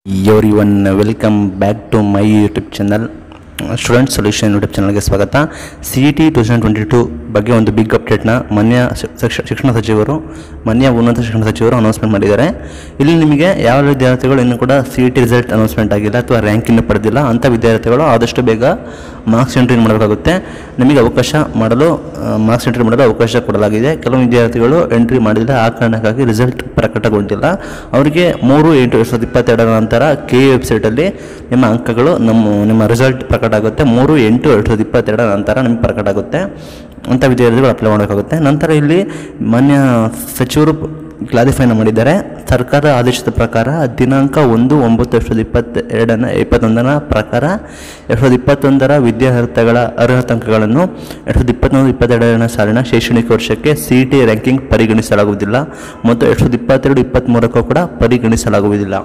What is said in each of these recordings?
every one welcome back to my YouTube channel student solution YouTube ಚಾನಲ್ಗೆ ಸ್ವಾಗತ C E T two thousand twenty two ಬಗ್ಗೆ ಒಂದು big ಅಪ್ಡೇಟ್ನ ಮಾನ್ಯ she- ಶಿಕ್ಷ- ಶಿಕ್ಷಣ ಸಚಿವರು ಮಾನ್ಯ ಉನ್ನತ ಶಿಕ್ಷಣ ಸಚಿವರು ಅನೌನ್ಸ್ಮೆಂಟ್ ಮಾಡಿದ್ದಾರೆ ಇಲ್ಲಿ ನಿಮಗೆ ಯಾವ ವಿದ್ಯಾರ್ಥಿಗಳು ಇನ್ನೂ ಕೂಡ C E T result announcement ಆಗಿಲ್ಲ ಅಥವಾ ರ್ಯಾಂಕ್ ಇನ್ನೂ ಪಡೆದಿಲ್ಲ ಅಂಥ ವಿದ್ಯಾರ್ಥಿಗಳು ಆದಷ್ಟು ಬೇಗ ಮಾರ್ಕ್ಸ್ ಎಂಟ್ರಿ ಮಾಡಬೇಕಾಗುತ್ತೆ ನಿಮಗೆ ಅವಕಾಶ ಮಾಡಲು ಮಾರ್ಕ್ಸ್ ಎಂಟ್ರಿ ಮಾಡಲು ಅವಕಾಶ ಕೊಡಲಾಗಿದೆ ಕೆಲವು ವಿದ್ಯಾರ್ಥಿಗಳು ಎಂಟ್ರಿ ಮಾಡಿಲ್ಲ ಆ ಕಾರಣಕ್ಕಾಗಿ ರಿಸಲ್ಟ್ ಪ್ರಕಟಗೊಂಡಿಲ್ಲ ಅವರಿಗೆ ಮೂರು ಎಂಟು ಎರಡು ಸಾವಿರದ ಇಪ್ಪತ್ತೆರಡರ ನಂತರ ಕೆ ಎ ವೆಬ್ಸೈಟಲ್ಲಿ ನಿಮ್ಮ ಅಂಕಗಳು ನಮ್ಮ ನಿಮ್ಮ ರಿಸಲ್ಟ್ ಪ್ರಕಟ ಆಗುತ್ತೆ ಮೂರು ಎಂಟು ಎರಡು ಸಾವಿರದ ಇಪ್ಪತ್ತೆರಡರ ನಂತರ ನಿಮಗೆ ಪ್ರಕಟ ಆಗುತ್ತೆ ಅಂಥ ವಿದ್ಯಾರ್ಥಿಗಳು ಅಪ್ಲೈ ಮಾಡಬೇಕಾಗುತ್ತೆ ನಂತರ ಇಲ್ಲಿ ಮಾನ್ಯ ಸಚಿವರು ಕ್ಲಾರಿಫೈನ ಮಾಡಿದ್ದಾರೆ ಸರ್ಕಾರ ಆದೇಶದ ಪ್ರಕಾರ ದಿನಾಂಕ ಒಂದು ಒಂಬತ್ತು ಎರಡು ಸಾವಿರದ ಇಪ್ಪತ್ತೆರಡನ ಇಪ್ಪತ್ತೊಂದರ ಪ್ರಕಾರ ಎರಡು ಸಾವಿರದ ಇಪ್ಪತ್ತೊಂದರ ವಿದ್ಯಾರ್ಥಿಗಳ ಅರ್ಹತಾ ಅಂಕಗಳನ್ನು ಎರಡು ಸಾವಿರದ ಇಪ್ಪತ್ತೊಂದು ಇಪ್ಪತ್ತೆರಡನೇ ಸಾಲಿನ ಶೈಕ್ಷಣಿಕ ವರ್ಷಕ್ಕೆ ಸಿ ಟಿ ರ್ಯಾಂಕಿಂಗ್ ಪರಿಗಣಿಸಲಾಗುವುದಿಲ್ಲ ಮತ್ತು ಎರಡು ಸಾವಿರದ ಇಪ್ಪತ್ತೆರಡು ಇಪ್ಪತ್ತ್ಮೂರಕ್ಕೂ ಕೂಡ ಪರಿಗಣಿಸಲಾಗುವುದಿಲ್ಲ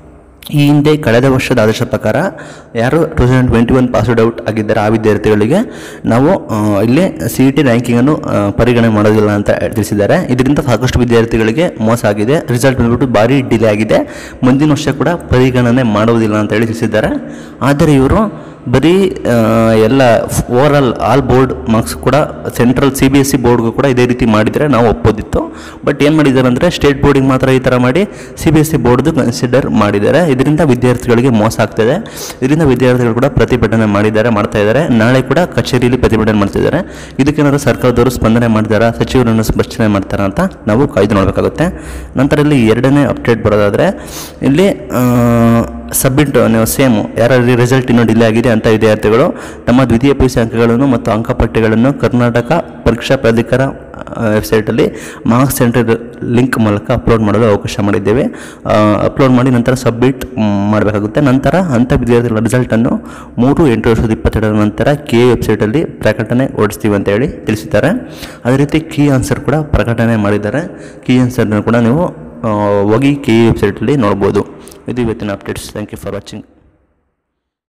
ಈ ಹಿಂದೆ ಕಳೆದ ವರ್ಷದ ಆದೇಶ ಪ್ರಕಾರ ಯಾರು two thousand twenty one passed out ಆಗಿದ್ದಾರೆ ಆ ವಿದ್ಯಾರ್ಥಿಗಳಿಗೆ ನಾವು ಆ, ಇಲ್ಲಿ ಸಿ ಇ ಟಿ ರ್ಯಾಂಕಿಂಗನ್ನು ಆ, ಪರಿಗಣನೆ ಮಾಡೋದಿಲ್ಲ ಅಂತ ತಿಳಿಸಿದ್ದಾರೆ ಇದರಿಂದ ಸಾಕಷ್ಟು ವಿದ್ಯಾರ್ಥಿಗಳಿಗೆ ಮೋಸ ಆಗಿದೆ ರಿಸಲ್ಟ್ ಬಂದ್ಬಿಟ್ಟು ಭಾರಿ ಡಿಲೇ ಆಗಿದೆ ಮುಂದಿನ ವರ್ಷ ಕೂಡ ಪರಿಗಣನೆ ಮಾಡುವುದಿಲ್ಲ ಅಂತ ಹೇಳಿ ತಿಳಿಸಿದ್ದಾರೆ ಆದರೆ ಇವರು ಬರೀ ಆ, ಎಲ್ಲ over all all board marks ಕೂಡ central C B S C ಬೋರ್ಡ್ಗೂ ಕೂಡ ಇದೇ ರೀತಿ ಮಾಡಿದರೆ ನಾವು ಒಪ್ಪೋದಿತ್ತು ಬಟ್ ಏನು ಮಾಡಿದ್ದಾರೆ ಅಂದರೆ ಸ್ಟೇಟ್ ಬೋರ್ಡಿಗೆ ಮಾತ್ರ ಈ ಥರ ಮಾಡಿ ಸಿ ಬಿ ಎಸ್ ಸಿ ಬೋರ್ಡ್ದು ಕನ್ಸಿಡರ್ ಮಾಡಿದ್ದಾರೆ ಇದರಿಂದ ವಿದ್ಯಾರ್ಥಿಗಳಿಗೆ ಮೋಸ ಆಗ್ತಿದೆ ಇದರಿಂದ ವಿದ್ಯಾರ್ಥಿಗಳು ಕೂಡ ಪ್ರತಿಭಟನೆ ಮಾಡಿದ್ದಾರೆ ಮಾಡ್ತಾ ಇದ್ದಾರೆ ನಾಳೆ ಕೂಡ ಕಚೇರಿಯಲ್ಲಿ ಪ್ರತಿಭಟನೆ ಮಾಡ್ತಿದ್ದಾರೆ ಇದಕ್ಕೇನಾದ್ರು ಸರ್ಕಾರದವರು ಸ್ಪಂದನೆ ಮಾಡಿದಾರಾ ಸಚಿವರನ್ನು ಸ್ಪಷ್ಟನೆ ಮಾಡ್ತಾರಾ ಅಂತ ನಾವು ಕಾಯ್ದು ನೋಡಬೇಕಾಗುತ್ತೆ ನಂತರ ಇಲ್ಲಿ ಎರಡನೇ ಅಪ್ಡೇಟ್ ಬರೋದಾದರೆ ಇಲ್ಲಿ ಸಬ್ಮಿಟ್ ನೀವು ಸೇಮು ಯಾರ ರಿಸಲ್ಟ್ ಇನ್ನೂ ಡಿಲೇ ಆಗಿದೆ ಅಂತ ವಿದ್ಯಾರ್ಥಿಗಳು ತಮ್ಮ ದ್ವಿತೀಯ ಪಿ ಯು ಸಿ ಅಂಕಗಳನ್ನು ಮತ್ತು ಅಂಕಪಟ್ಟಿಗಳನ್ನು ಕರ್ನಾಟಕ ಪರೀಕ್ಷಾ ಪ್ರಾಧಿಕಾರ ವೆಬ್ಸೈಟಲ್ಲಿ ಮಾರ್ಕ್ಸ್ ಸೆಂಟರ್ ಲಿಂಕ್ ಮೂಲಕ ಅಪ್ಲೋಡ್ ಮಾಡಲು ಅವಕಾಶ ಮಾಡಿದ್ದೇವೆ ಅಪ್ಲೋಡ್ ಮಾಡಿ ನಂತರ ಸಬ್ಮಿಟ್ ಮಾಡಬೇಕಾಗುತ್ತೆ ನಂತರ ಅಂಥ ವಿದ್ಯಾರ್ಥಿಗಳ ರಿಸಲ್ಟನ್ನು ಮೂರು ಎಂಟು ಎರಡು ಸಾವಿರದ ಇಪ್ಪತ್ತೆರಡರ ನಂತರ ಕೆ ವೆಬ್ಸೈಟಲ್ಲಿ ಪ್ರಕಟಣೆ ಓಡಿಸ್ತೀವಿ ಅಂತ ಹೇಳಿ ತಿಳಿಸಿದ್ದಾರೆ ಅದೇ ರೀತಿ ಕೀ ಆನ್ಸರ್ ಕೂಡ ಪ್ರಕಟಣೆ ಮಾಡಿದ್ದಾರೆ ಕೀ ಆನ್ಸರ್ನ ಕೂಡ ನೀವು ಆ, ಹೋಗಿ ಕೆ ವೆಬ್ಸೈಟಲ್ಲಿ ನೋಡ್ಬೋದು ಇದು ಇವತ್ತಿನ updates thank you for watching